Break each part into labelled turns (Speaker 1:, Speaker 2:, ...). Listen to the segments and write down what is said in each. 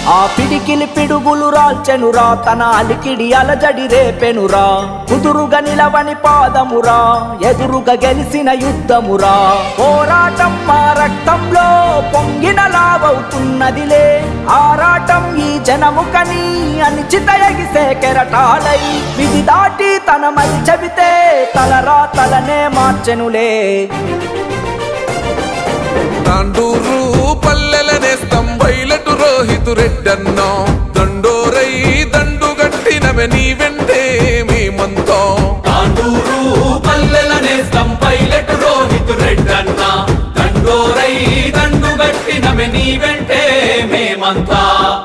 Speaker 1: ఆ పిడికిలి పిడుగులు రాల్చెనురా తన అలికిడి అలజడి రేపెనురా కుదురుగా నిలవని పాదమురా ఎదురుగా గెలిసిన యుద్ధమురా పోరాటం మా రక్తంలో పొంగిన లావవుతున్నదిలే ఆరాటం ఈ జనముకని అనిచిత ఎగిసే కెరటాలై విధి దాటి తన మరి చెబితే తలరా తలనే మార్చెనులే
Speaker 2: తాండూరు పల్లెల నేస్తం బయలటు రోహితు రెడ్డన్నో దండోరై దండుగట్టినవే నీ వెంటే మేమంతో
Speaker 3: తాండూరు పల్లెల నేస్తం పైలట్ రోహిత్ రెడ్డన్న దండోరై దండు గట్టిన నీ వెంటే మేమంతా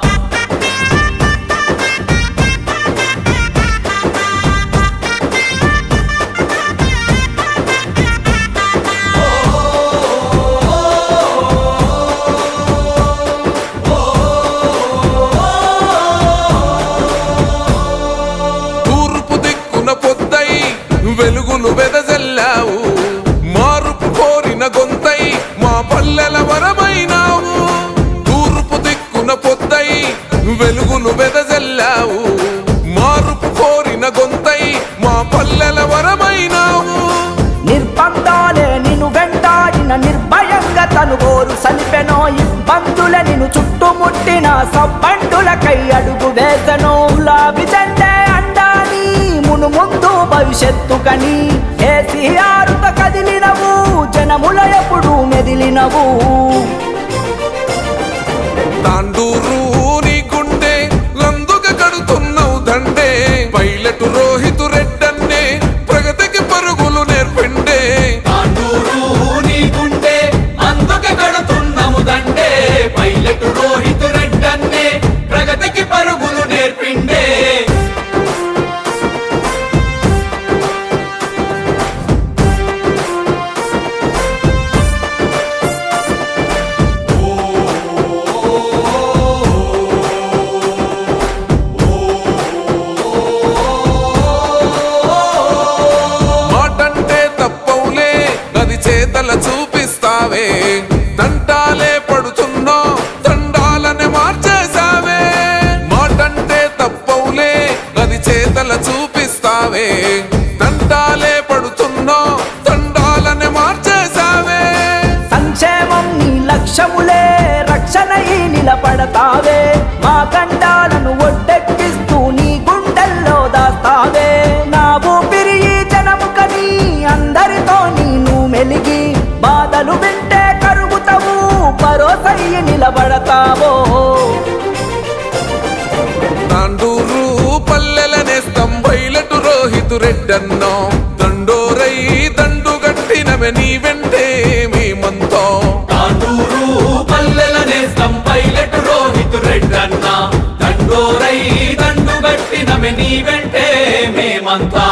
Speaker 2: తూర్పు దిక్కున పొద్దై వెలుగులు వెదజల్లావు మారుపు కోరిన గొంతై మా పల్లెల వరమైనావు తూర్పు దిక్కున పొద్దై వెలుగులు వెదజల్లావు మారుపు కోరిన గొంతై మా పల్లెల వరమైనావు
Speaker 1: నిర్బంధాలే నిన్ను వెంటాడిన నిర్భయంగా తను గోరు సలిపెనో ఇబ్బందుల నిన్ను చుట్టుముట్టిన సబ్బండులకై అడుగు వేసను గులాబీ జెండే అండాని మును ముందు భవిష్యత్తు కని కేసీఆర్తో కదిలినవు జనముల ఎప్పుడు మెదిలినవు
Speaker 2: తాండూరు నీ గుండె లందుక కడుతున్నావు దండే పైలటు రోహితు రెడ్డన్నే ప్రగతికి పరుగులు నేర్పిండే
Speaker 3: తాండూరు నీ గుండె అందుకే కడుతున్నాము దండే పైలట్ రోహిత్ రెడ్డన్నే ప్రగతికి పరుగులు నేర్పిండే
Speaker 2: మాటంటే తప్పవులే అది చేతల చూపిస్తావే తంటాలే పడుతున్నా తండాలనే మార్చేసావే మాటంటే తప్పవులే అది చేతల చూపిస్తావే తంటాలే పడుతున్నా తండాలనే మార్చేసావే
Speaker 1: సంక్షేమం నీ లక్ష్యములే రక్షణ ఈ నిలబడతావే మా గండాలను ఒడ్డెక్కిస్తూ నీ గుండెల్లో దాస్తావే నా ఊపిరి ఈ జనముకని అందరితో నీను మెలిగి బాధలు వింటే కరుగుతావు భరోసయ్యి నిలబడతావో
Speaker 2: తాండూరు పల్లెల నేస్తం బయలటు రోహితు రెడ్డన్నో దండోరై దండుగట్టినవే నీ వెంటే మేమంతో
Speaker 3: తాండూరు పల్లెల నేస్తం పైలట్ రోహిత్ రెడ్డన్న దండోరై దండు గట్టిన నీ వెంటే మేమంతా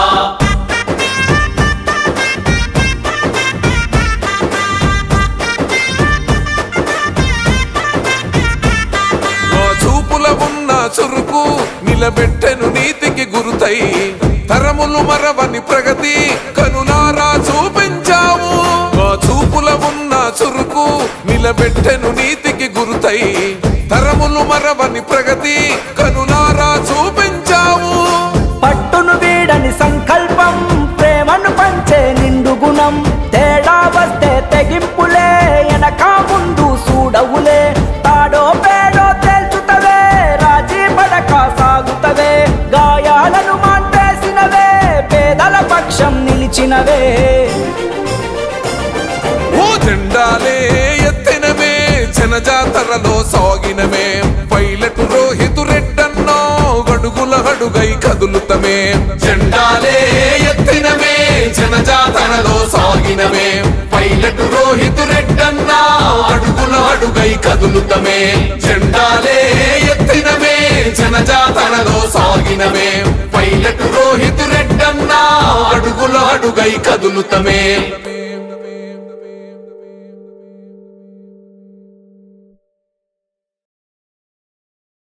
Speaker 2: ఆ చూపుల ఉన్న చురుకు నిలబెట్టెను నీతికి గురుతై తరములు మరవని ప్రగతి కనులారా చూపించావు ఆ చూపుల ఉన్న చురుకు నిలబెట్టెను నీతికి గురుతై తరములు మరవని ప్రగతి కనులారా చూపించావు
Speaker 1: పట్టును వీడని సంకల్పం ప్రేమను పంచే నిండు గుణం తేడా వస్తే తెగింపులే వెనక ముందు చూడవులే తాడో పేడో తేల్చుతవే రాజీ పడక సాగుతవే గాయాలను మాంటేసినవే పేదల పక్షం నిలిచినవే
Speaker 2: ఓ జెండాలే ఎత్తినమే జనజాతరలో సాగినమే పైలటు రోహితు రెడ్డన్నో గడుగుల హడుగై కదులుతమే
Speaker 3: జెండాలే ఎత్తినమే జనజాతరలో సాగినమే పైలట్ రోహిత్ రెడ్డన్న అడుగుల అడుగై కదులుతమే జెండాలే ఎత్తినమే జనజాతరలో సాగినమే పైలట్ రోహిత్ రెడ్డన్న అడుగుల అడుగై కదులుతమే